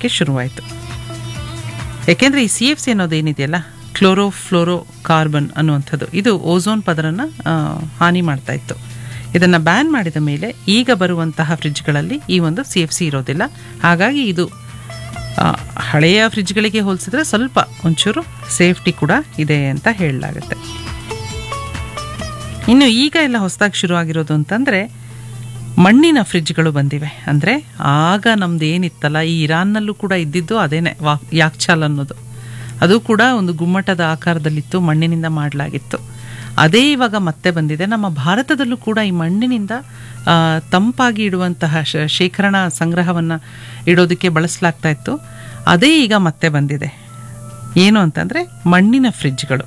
ಬರೋದಕ್ಕೆ ಶುರುವಾಯಿತು ಯಾಕೆಂದರೆ ಈ ಸಿ ಎಫ್ ಸಿ ಅನ್ನೋದೇನಿದೆಯಲ್ಲ ಕ್ಲೋರೋ ಫ್ಲೋರೋ ಕಾರ್ಬನ್ ಅನ್ನುವಂಥದ್ದು ಇದು ಓಝೋನ್ ಪದರನ ಆ, ಹಾನಿ ಮಾಡ್ತಾ ಇತ್ತು ಇದನ್ನು ಬ್ಯಾನ್ ಮಾಡಿದ ಮೇಲೆ ಈಗ ಬರುವಂತಹ ಫ್ರಿಡ್ಜ್ಗಳಲ್ಲಿ ಈ ಒಂದು ಸಿ ಎಫ್ ಸಿ ಇರೋದಿಲ್ಲ ಹಾಗಾಗಿ ಇದು ಆ, ಹಳೆಯ ಫ್ರಿಡ್ಜ್ಗಳಿಗೆ ಹೋಲಿಸಿದ್ರೆ ಸ್ವಲ್ಪ ಒಂಚೂರು ಸೇಫ್ಟಿ ಕೂಡ ಇದೆ ಅಂತ ಹೇಳಲಾಗುತ್ತೆ ಇನ್ನು ಈಗ ಎಲ್ಲ ಹೊಸದಾಗಿ ಶುರು ಆಗಿರೋದು ಅಂತಂದರೆ ಮಣ್ಣಿನ ಫ್ರಿಡ್ಜ್ಗಳು ಬಂದಿವೆ ಅಂದರೆ ಆಗ ನಮ್ದು ಏನಿತ್ತಲ್ಲ ಈ ಇರಾನ್ನಲ್ಲೂ ಕೂಡ ಇದ್ದಿದ್ದು ಅದೇನೆ ವಾ ಯಾಕ್ಚಾಲ್ ಅನ್ನೋದು ಅದು ಕೂಡ ಒಂದು ಗುಮ್ಮಟದ ಆಕಾರದಲ್ಲಿತ್ತು ಮಣ್ಣಿನಿಂದ ಮಾಡಲಾಗಿತ್ತು ಅದೇ ಇವಾಗ ಮತ್ತೆ ಬಂದಿದೆ ನಮ್ಮ ಭಾರತದಲ್ಲೂ ಕೂಡ ಈ ಮಣ್ಣಿನಿಂದ ಆ, ತಂಪಾಗಿ ಇಡುವಂತಹ ಶ- ಶೇಖರಣಾ ಸಂಗ್ರಹವನ್ನು ಇಡೋದಕ್ಕೆ ಬಳಸಲಾಗ್ತಾ ಇತ್ತು ಅದೇ ಈಗ ಮತ್ತೆ ಬಂದಿದೆ ಏನು ಅಂತಂದರೆ ಮಣ್ಣಿನ ಫ್ರಿಡ್ಜ್ಗಳು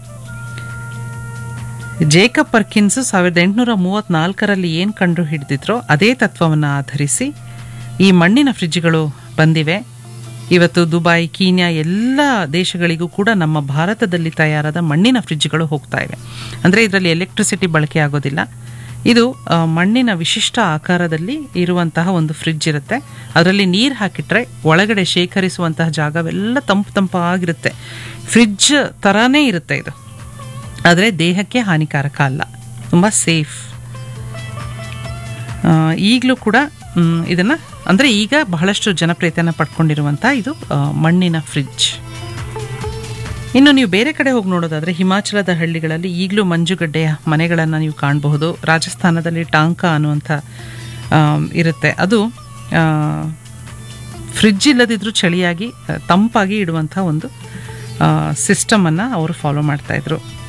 ಜೇಕಬ್ ಪರ್ಕಿನ್ಸ್ ಸಾವಿರದ ಎಂಟುನೂರ ಮೂವತ್ತ್ನಾಲ್ಕರಲ್ಲಿ ಏನು ಕಂಡು ಹಿಡಿದಿದ್ರೋ ಅದೇ ತತ್ವವನ್ನು ಆಧರಿಸಿ ಈ ಮಣ್ಣಿನ ಫ್ರಿಡ್ಜ್ಗಳು ಬಂದಿವೆ ಇವತ್ತು ದುಬೈ ಕೀನ್ಯಾ ಎಲ್ಲ ದೇಶಗಳಿಗೂ ಕೂಡ ನಮ್ಮ ಭಾರತದಲ್ಲಿ ತಯಾರಾದ ಮಣ್ಣಿನ ಫ್ರಿಡ್ಜ್ಗಳು ಹೋಗ್ತಾ ಇವೆ ಅಂದರೆ ಇದರಲ್ಲಿ ಎಲೆಕ್ಟ್ರಿಸಿಟಿ ಬಳಕೆ ಆಗೋದಿಲ್ಲ ಇದು ಆ, ಮಣ್ಣಿನ ವಿಶಿಷ್ಟ ಆಕಾರದಲ್ಲಿ ಇರುವಂತಹ ಒಂದು ಫ್ರಿಡ್ಜ್ ಇರುತ್ತೆ ಅದರಲ್ಲಿ ನೀರು ಹಾಕಿಟ್ರೆ ಒಳಗಡೆ ಶೇಖರಿಸುವಂತಹ ಜಾಗವೆಲ್ಲ ತಂಪು ತಂಪಾಗಿರುತ್ತೆ ಫ್ರಿಡ್ಜ್ ಥರನೇ ಇರುತ್ತೆ ಇದು ಆದರೆ ದೇಹಕ್ಕೆ ಹಾನಿಕಾರಕ ಅಲ್ಲ ತುಂಬ ಸೇಫ್ ಈಗಲೂ ಕೂಡ ಇದನ್ನು ಅಂದರೆ ಈಗ ಬಹಳಷ್ಟು ಜನಪ್ರಿಯತೆಯನ್ನು ಪಡ್ಕೊಂಡಿರುವಂಥ ಇದು ಆ, ಮಣ್ಣಿನ ಫ್ರಿಡ್ಜ್ ಇನ್ನು ನೀವು ಬೇರೆ ಕಡೆ ಹೋಗಿ ನೋಡೋದಾದರೆ ಹಿಮಾಚಲದ ಹಳ್ಳಿಗಳಲ್ಲಿ ಈಗಲೂ ಮಂಜುಗಡ್ಡೆಯ ಮನೆಗಳನ್ನು ನೀವು ಕಾಣಬಹುದು ರಾಜಸ್ಥಾನದಲ್ಲಿ ಟಾಂಕಾ ಅನ್ನುವಂಥ ಆ, ಇರುತ್ತೆ ಅದು ಆ, ಫ್ರಿಡ್ಜ್ ಇಲ್ಲದಿದ್ರೂ ಚಳಿಯಾಗಿ ಆ, ತಂಪಾಗಿ ಇಡುವಂಥ ಒಂದು ಸಿಸ್ಟಮನ್ನು ಅವರು ಫಾಲೋ ಮಾಡ್ತಾಯಿದ್ರು